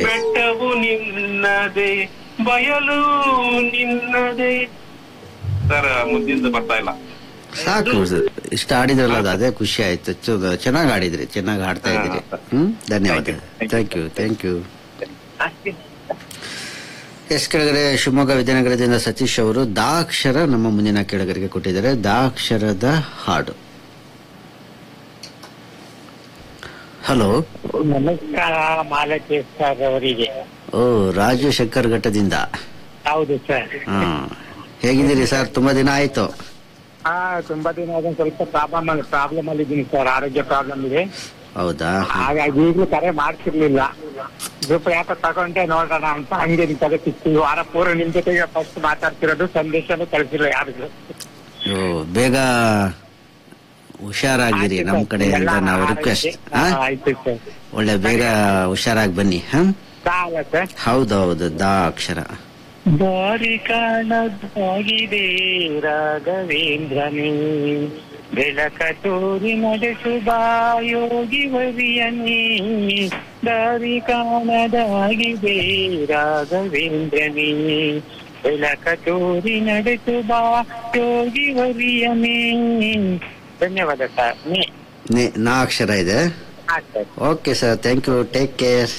ಬೆಟ್ಟವು ನಿನ್ನದೆ ಬಯಲು ನಿನ್ನದೆ ಸರ್ ಮುಂದಿಂದ ಬರ್ತಾ ಇಲ್ಲ ಸಾಕು ಸರ್. ಇಷ್ಟ ಆಡಿದ್ರಲ್ಲ ಅದು ಅದೇ ಖುಷಿ ಆಯ್ತು ಚೆನ್ನಾಗಿ ಆಡಿದ್ರಿ ಚೆನ್ನಾಗಿ ಆಡ್ತಾ ಇದ್ದೀರಿ ಹ್ಮ್ ಧನ್ಯವಾದ thank you thank you yes ಕೆಳಗಡೆ ಶಿವಮೊಗ್ಗ ವಿದ್ಯಾನಗರದಿಂದ ಸತೀಶ್ ಅವರು ದಾಕ್ಷರ ನಮ್ಮ ಮುಂದಿನ ಕೆಳಗರಿಗೆ ಕೊಟ್ಟಿದ್ದಾರೆ ದಾಕ್ಷರದ ಹಾಡು ಹಲೋ ನಮಸ್ಕಾರ ಮಾಲತಿ ಸರ್ ಅವರಿಗೆ ಓ ರಾಜು ಶಂಕರ್ ಘಟ್ಟದಿಂದ ಹೌದು ಸರ್ ಹಾ ಹೇಗಿದ್ದೀರಿ ಸರ್ ತುಂಬಾ ದಿನ ಆಯ್ತು ಹಾ ತುಂಬಾ ದಿನ ಆದ ಸ್ವಲ್ಪ ಪ್ರಾಬ್ಲಮ್ ಅಲ್ಲಿ ಪ್ರಾಬ್ಲಮ್ ಅಲ್ಲಿ ಇದ್ದೀನಿ ಸರ್ ಆರೋಗ್ಯ ಪ್ರಾಬ್ಲಮ್ ಇದೆ ಹೌದಾ ಹಾಗಾಗಿ ಈಗಲೂ ಕರೆ ಮಾಡ್ತಿರ್ಲಿಲ್ಲ ಗ್ರೂಪ್ ಯಾಕೆ ತಗೊಂಡೆ ನೋಡೋಣ ಅಂತ ಹಂಗೆ ನಿಮ್ ಕರೆ ಸಿಕ್ತು ಈ ವಾರ ಪೂರ ನಿಮ್ ಜೊತೆಗೆ ಫಸ್ಟ್ ಮಾತಾಡ್ತಿರೋದು ಸಂದೇಶನೂ ಕಳಿಸಿಲ್ಲ ಯಾರಿಗೂ ಓ ಬೇಗ ಹುಷಾರಾಗಿರಿ ಆಯ್ತು ನಮ್ ಸರ್. ಕಡೆಯಿಂದ ಎಲ್ಲ ನಾವು ಆರೋಗ್ಯ- ರಿಕ್ವೆಸ್ಟ್ ಹಾ, ಆಯ್ತು ಸರ್ ಒಳ್ಳೆ ಬೇಗ ಹುಷಾರಾಗಿ ಬನ್ನಿ ಹ ಸಾಲ ಸರ್ ಹೌದೌದು ದಾ ಅಕ್ಷರ ದಾರಿ ಕಾಣದಾಗಿದೆ ರಾಘವೇಂದ್ರನೇ ಬೆಳಕ ತೋರಿ ನಡೆಸುವ ಯೋಗಿ ವರಿಯನೇ ದಾರಿ ಕಾಣದಾಗಿದೆ ರಾಘವೇಂದ್ರನೇ ಬೆಳಕ ತೋರಿ ನಡೆಸುವ ಯೋಗಿ ವರಿಯನೇ ಧನ್ಯವಾದ ಸರ್ ನೀ ನೆ- ನಾ ಅಕ್ಷರ ಇದೆ ಹಾ sir okay sir thank you take care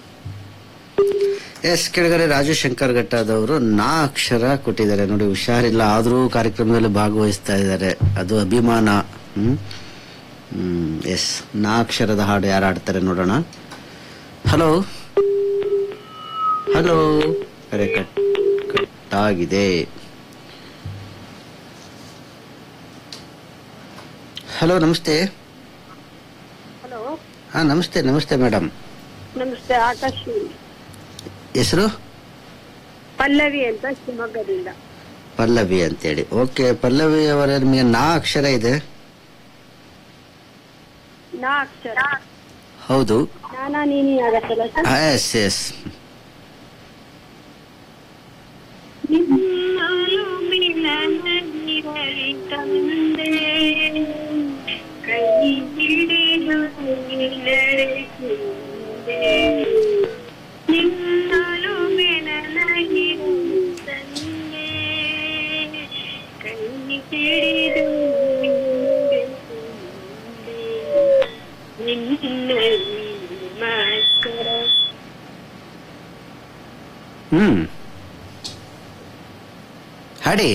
yes ಕೆಳಗಡೆ ರಾಜು ಶಂಕರ್ ಘಟ್ಟದವರು ನಾ ಅಕ್ಷರ ಕೊಟ್ಟಿದ್ದಾರೆ ನೋಡಿ ಹುಷಾರಿಲ್ಲ ಆದರೂ ಕಾರ್ಯಕ್ರಮದಲ್ಲಿ ಭಾಗವಹಿಸ್ತಾ ಇದ್ದಾರೆ ಅದು ಅಭಿಮಾನ ಹ್ಮ್ ಹ್ಮ್ ಎಸ್ ನಾ ಅಕ್ಷರದ ಹಾಡು ಯಾರು ಆಡ್ತಾರೆ ನೋಡೋಣ ಹಲೋ ಹಲೋ ಕರೆ ಕಟ್ ಕಟ್ ಆಗಿದೆ ಹಲೋ ನಮಸ್ತೆ ಹಲೋ ಹಾ ನಮಸ್ತೆ ನಮಸ್ತೆ ಮೇಡಮ್ ನಮಸ್ತೆ ಆಕಾಶ್ ಹೆಸರು ಪಲ್ಲವಿ ಅಂತ ಶಿವಮೊಗ್ಗದಿಂದ ಪಲ್ಲವಿ ಅಂತೇಳಿ ಓಕೆ ಪಲ್ಲವಿ ಅವರ ನಿಮಗೆ ನಾ ಅಕ್ಷರ ಇದೆ ನಾ ಅಕ್ಷರ ಹೌದು ನಾನಾ ನೀನಿ ಆಗತ್ತಲ್ಲ ಸರ್ ಎಸ್ ಎಸ್ ನಿನ್ನಲು ಮಿಲನವಿರಲಿ ತಂದೆ ಕೈ ಹಿಡಿದು ನಡೆಸಿದೆ ನಿನ್ನಲು ಮಿಲನವಿರಲಿ ತಂದೆ ಕೈ ಹಿಡಿದು ನಡೆಸಿದೆ ನಿನ್ನಲ್ಲಿ ಮಕ್ಕಳ ಹ್ಮ್ ಹಾಡಿ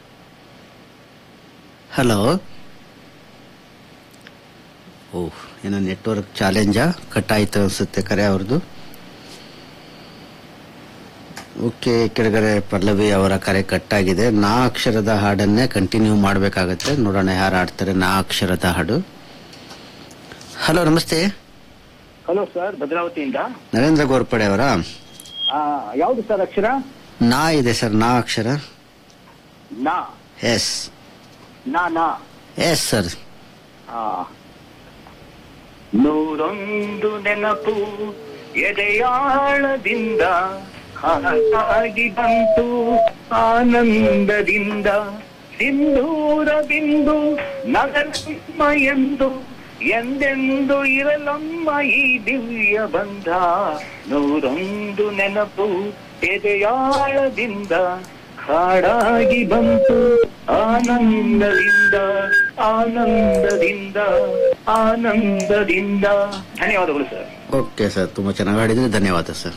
ಹಲೋ ಓಹ್ ಏನೋ ನೆಟ್ವರ್ಕ್ ಚಾಲೆಂಜಾ ಕಟ್ ಆಯ್ತು ಅನ್ಸುತ್ತೆ ಕರೆ ಅವ್ರದ್ದು ಓಕೆ ಕೆಳಗಡೆ ಪಲ್ಲವಿ ಅವರ ಕರೆ ಕಟ್ ಆಗಿದೆ ನಾ ಅಕ್ಷರದ ಹಾಡನ್ನೇ ಕಂಟಿನ್ಯೂ ಮಾಡಬೇಕಾಗತ್ತೆ ನೋಡೋಣ ಯಾರು ಆಡ್ತಾರೆ ನಾ ಅಕ್ಷರದ ಹಾಡು ಹಲೋ ನಮಸ್ತೆ ಹಲೋ ಸರ್ ಭದ್ರಾವತಿಯಿಂದ ನರೇಂದ್ರ ಗೋರ್ಪಡೆ ಅವರಾ ಯಾವ್ದು ಸರ್ ಅಕ್ಷರ ನಾ ಇದೆ ಸರ್ ನಾ ಅಕ್ಷರ ನಾ ಎಸ್ ನಾ ನಾ ಎಸ್ ಸರ್ ನೂರೊಂದು ನೆನಪು ಎದೆಯಾಳದಿಂದ ಹಾಗಾಗಿ ಬಂತು ಆನಂದದಿಂದ ಸಿಂಧೂರ ಬಿಂದು ನಗರಮ್ಮ ಎಂದು ಎಂದೆಂದು ಇರಲಮ್ಮ ಈ ದಿವ್ಯ ಬಂಧ ನೂರೊಂದು ನೆನಪು ಎದೆಯಾಳದಿಂದ ಕಾಡಾಗಿ ಬಂತು ಆನಂದದಿಂದ ಆನಂದದಿಂದ ಆನಂದದಿಂದ ಧನ್ಯವಾದಗಳು ಸರ್ ಓಕೆ ಸರ್ ತುಂಬ ಚೆನ್ನಾಗಿ ಆಡಿದ್ರೆ ಧನ್ಯವಾದ ಸರ್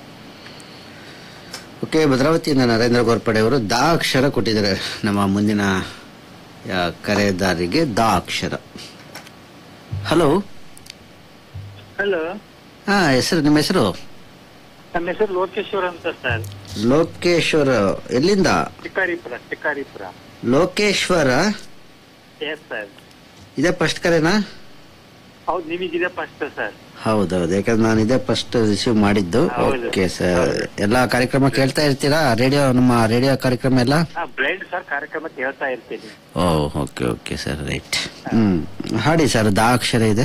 ಓಕೆ ಭದ್ರಾವತಿಯಿಂದ ನರೇಂದ್ರ ಗೋರ್ಪಡೆ ಅವರು ದಾ ಅಕ್ಷರ ಕೊಟ್ಟಿದ್ದಾರೆ ನಮ್ಮ ಮುಂದಿನ ಯಾ, ಕರೆದಾರರಿಗೆ ದಾ ಅಕ್ಷರ ಹಲೋ ಹಲೋ ಹಾ ಹೆಸರು ನಿಮ್ಮ ಹೆಸರು ನಮ್ಮ ಹೆಸರು ಲೋಕೇಶ್ವರ್ ಅಂತ ಸರ್ ಲೋಕೇಶ್ವರ ಎಲ್ಲಿಂದ ಶಿಕಾರಿಪುರ ಶಿಕಾರಿಪುರ ಲೋಕೇಶ್ವರ ಎಸ್ ಸರ್ ಇದೇ ಫಸ್ಟ್ ಕರೆನಾ ಹೌದು ನಿಮಗಿದೆ ಫಸ್ಟ್ ಸರ್ ಹೌದೌದು ಯಾಕಂದ್ರೆ ನಾನು ಇದೇ ಫಸ್ಟ್ ರಿಸೀವ್ ಮಾಡಿದ್ದು ಹೌದು. ಓಕೆ ಸರ್ ಎಲ್ಲಾ ಕಾರ್ಯಕ್ರಮ ಕೇಳ್ತಾ ಇರ್ತೀರಾ ರೇಡಿಯೋ ನಮ್ಮ ರೇಡಿಯೋ ಕಾರ್ಯಕ್ರಮ ಎಲ್ಲ ಬ್ಲೈಂಡ್ ಸರ್ ಕಾರ್ಯಕ್ರಮ ಕೇಳ್ತಾ ಇರ್ತೀನಿ oh okay okay sir right ಹ್ಮ್ ಹಾಡಿ ಸರ್ ದಾ ಅಕ್ಷರ ಇದೆ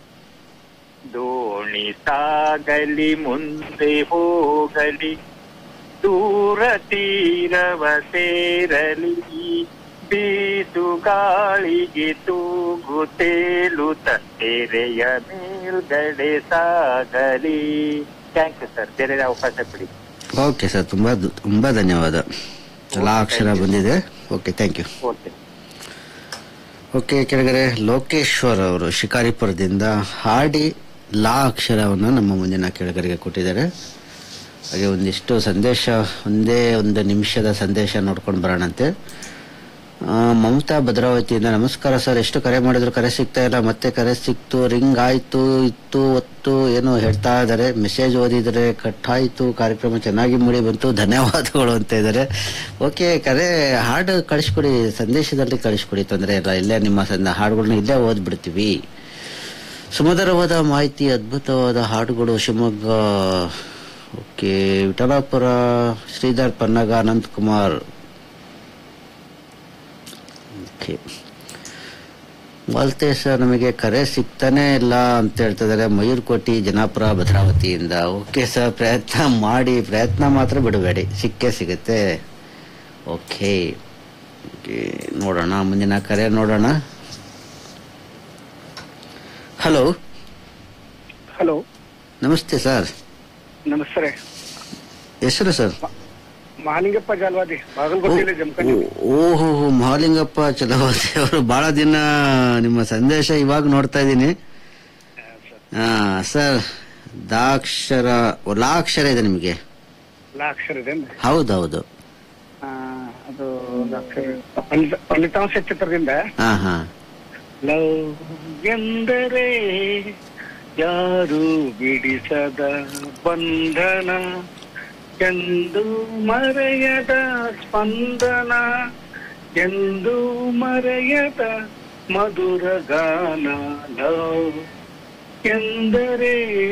ದೋಣಿ ಸಾಗಲಿ ಮುಂದೆ ಹೋಗಲಿ ದೂರ ತೀರವ ಸೇರಲಿ ಬೀಸು ಗಾಳಿಗೆ ತೂಗು ತೇಲುತ್ತ ತೆರೆಯ ಮೇಲ್ಗಡೆ ಸಾಗಲಿ ಥ್ಯಾಂಕ್ ಯು ಸರ್ ಬೇರೆ ಅವಕಾಶ ಕೊಡಿ ಓಕೆ ಸರ್ ತುಂಬಾ ತುಂಬಾ ಧನ್ಯವಾದ ಲಾ ಅಕ್ಷರ ಬಂದಿದೆ okay thank you okay okay ಕೆಳಗಡೆ ಲೋಕೇಶ್ವರ್ ಅವರು ಶಿಕಾರಿಪುರದಿಂದ ಹಾಡಿ ಲಾ ಅಕ್ಷರವನ್ನು ನಮ್ಮ ಮುಂದಿನ ಕೆಳಗರಿಗೆ ಕೊಟ್ಟಿದ್ದಾರೆ ಹಾಗೆ ಒಂದಿಷ್ಟು ಸಂದೇಶ ಒಂದೇ ಒಂದು ನಿಮಿಷದ ಸಂದೇಶ ನೋಡ್ಕೊಂಡು ಬರೋಣಂತೆ ಆ, ಮಮತಾ ಭದ್ರಾವತಿಯಿಂದ ನಮಸ್ಕಾರ ಸರ್ ಎಷ್ಟು ಕರೆ ಮಾಡಿದ್ರು ಕರೆ ಸಿಗ್ತಾ ಇಲ್ಲ ಮತ್ತೆ ಕರೆ ಸಿಕ್ತು ರಿಂಗ್ ಆಯ್ತು ಇತ್ತು ಒತ್ತು ಏನೋ ಹೇಳ್ತಾ ಇದ್ದಾರೆ ಮೆಸೇಜ್ ಓದಿದ್ರೆ ಕಟ್ ಆಯ್ತು ಕಾರ್ಯಕ್ರಮ ಚೆನ್ನಾಗಿ ಮೂಡಿ ಬಂತು ಧನ್ಯವಾದಗಳು ಅಂತ ಇದ್ದಾರೆ ಓಕೆ ಕರೆ ಹಾಡು ಕಳಿಸ್ಕೊಡಿ ಸಂದೇಶದಲ್ಲಿ ಕಳಿಸ್ಕೊಡಿ ತೊಂದರೆ ಇಲ್ಲ ಇಲ್ಲೇ ನಿಮ್ಮ ಸಂದ ಹಾಡುಗಳನ್ನ ಇಲ್ಲೇ ಓದ್ಬಿಡ್ತೀವಿ ಸುಮಧುರವಾದ ಮಾಹಿತಿ ಅದ್ಭುತವಾದ ಹಾಡುಗಳು ಶಿವಮೊಗ್ಗ ಓಕೆ ವಿಠಲಾಪುರ ಶ್ರೀಧರ್ ಪನ್ನಗ ಅನಂತ್ ಕುಮಾರ್ ಓಕೆ ವಾಲ್ತೆ ಸರ್ ನಮಗೆ ಕರೆ ಸಿಗ್ತಾನೆ ಇಲ್ಲ ಅಂತ ಹೇಳ್ತಿದ್ದಾರೆ ಮಯೂರ್ಕೋಟಿ ಜನಾಪುರ ಭದ್ರಾವತಿಯಿಂದ ಓಕೆ ಸರ್ ಪ್ರಯತ್ನ ಮಾಡಿ ಪ್ರಯತ್ನ ಮಾತ್ರ ಬಿಡಬೇಡಿ ಸಿಕ್ಕೇ ಸಿಗುತ್ತೆ ಓಕೆ ಓಕೆ ನೋಡೋಣ ಮುಂದಿನ ಕರೆ ನೋಡೋಣ ಹಲೋ ಹಲೋ ನಮಸ್ತೆ ಸರ್ ನಮಸ್ತೆ ಹೆಸರು ಸರ್ ಮಹಾಲಿಂಗಪ್ಪ ಜಾಲ್ವಾದಿ ಬಾಗಲಕೋಟೆ ಜಮಖಂಡಿ ಓಹೋ ಮಹಾಲಿಂಗಪ್ಪ ಚಲವಾದಿ ಅವರು ಬಹಳ ದಿನ ನಿಮ್ಮ ಸಂದೇಶ ಇವಾಗ ನೋಡ್ತಾ ಇದ್ದೀನಿ ಹಾ ಸರ್ ದಾಕ್ಷರ ಓ, ಲಾಕ್ಷರ ಇದೆ ನಿಮಗೆ ಲಾ ಅಕ್ಷರ ಇದೆ ಹೌದೌದು ಅದು ಪಂಡಿತ ಪಂಡಿತಾಂಶ ಚಿತ್ರದಿಂದ ಹಾ ಹಾ ಲವ್ ಎಂದರೆ ಯಾರು ಬಿಡಿಸದ ಬಂಧನ ಎಂದು ಮರೆಯದ ಸ್ಪಂದನ ಎಂದು ಮರೆಯದ ಮಧುರ ಗಾನ ಲವ್ ಎಂದರೆ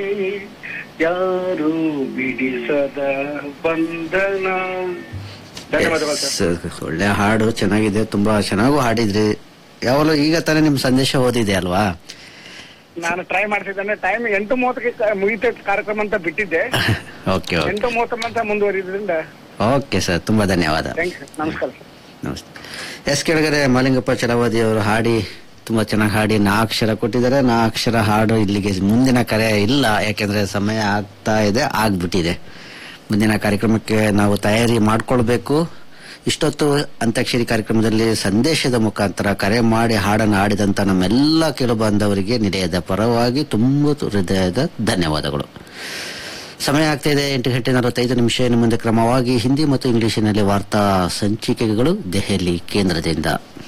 ಯಾರು ಬಿಡಿಸದ ಬಂಧನ ಧನ್ಯವಾದಗಳು ಸರ್ ಎಸ್, ಒಳ್ಳೆ ಹಾಡು ಚೆನ್ನಾಗಿದೆ ತುಂಬಾ ಚೆನ್ನಾಗೂ ಹಾಡಿದ್ರಿ ಯಾವಾಗಲೂ ಈಗ ತಾನೇ ನಿಮ್ ಸಂದೇಶ ಓದಿದೆ ಅಲ್ವಾ ನಾನು ಟ್ರೈ ಮಾಡ್ತಿದ್ದೇನೆ ಟೈಮ್ ಎಂಟು ಮೂವತ್ತಕ್ಕೆ ಕ- ಮುಗಿತೈತೆ ಕಾರ್ಯಕ್ರಮ ಅಂತ ಬಿಟ್ಟಿದ್ದೆ ಓಕೆ ಓಕೆ ಎಂಟು ಮೂವತ್ತ ಮುಂದುವರಿದ್ರಿಂದ ಓಕೆ ಸರ್ ತುಂಬಾ ಧನ್ಯವಾದ ಥ್ಯಾಂಕ್ ಯು ನಮಸ್ಕಾರ ಸರ್ ನಮಸ್ತೆ ಎಸ್ ಕೆಳಗಡೆ ಮಾಲಿಂಗಪ್ಪ ಚಲವಾದಿ ಅವರು ಹಾಡಿ ತುಂಬಾ ಚೆನ್ನಾಗಿ ಹಾಡಿ ನಾ ಅಕ್ಷರ ಕೊಟ್ಟಿದ್ದಾರೆ ನಾ ಅಕ್ಷರ ಹಾಡು ಇಲ್ಲಿಗೆ ಮುಂದಿನ ಕರೆ ಇಲ್ಲ ಯಾಕೆಂದ್ರೆ ಸಮಯ ಆಗ್ತಾ ಇದೆ ಆಗ್ಬಿಟ್ಟಿದೆ ಮುಂದಿನ ಕಾರ್ಯಕ್ರಮಕ್ಕೆ ನಾವು ತಯಾರಿ ಮಾಡ್ಕೊಳ್ಬೇಕು ಇಷ್ಟೊತ್ತು ಅಂತ್ಯಾಕ್ಷರಿ ಕಾರ್ಯಕ್ರಮದಲ್ಲಿ ಸಂದೇಶದ ಮುಖಾಂತರ ಕರೆ ಮಾಡಿ ಹಾಡನ್ನು ಹಾಡಿದಂತ ನಮ್ಮೆಲ್ಲ ಕೇಳು ಬಾಂಧವರಿಗೆ ನಿಲಯದ ಪರವಾಗಿ ತುಂಬ ಹೃದಯದ ಧನ್ಯವಾದಗಳು ಸಮಯ ಆಗ್ತಾ ಇದೆ ಎಂಟು ಗಂಟೆ ನಲವತ್ತೈದು ನಿಮಿಷ ಇನ್ನು ಮುಂದೆ ಕ್ರಮವಾಗಿ ಹಿಂದಿ ಮತ್ತು ಇಂಗ್ಲಿಷಿನಲ್ಲಿ ವಾರ್ತಾ ಸಂಚಿಕೆಗಳು ದೆಹಲಿ ಕೇಂದ್ರದಿಂದ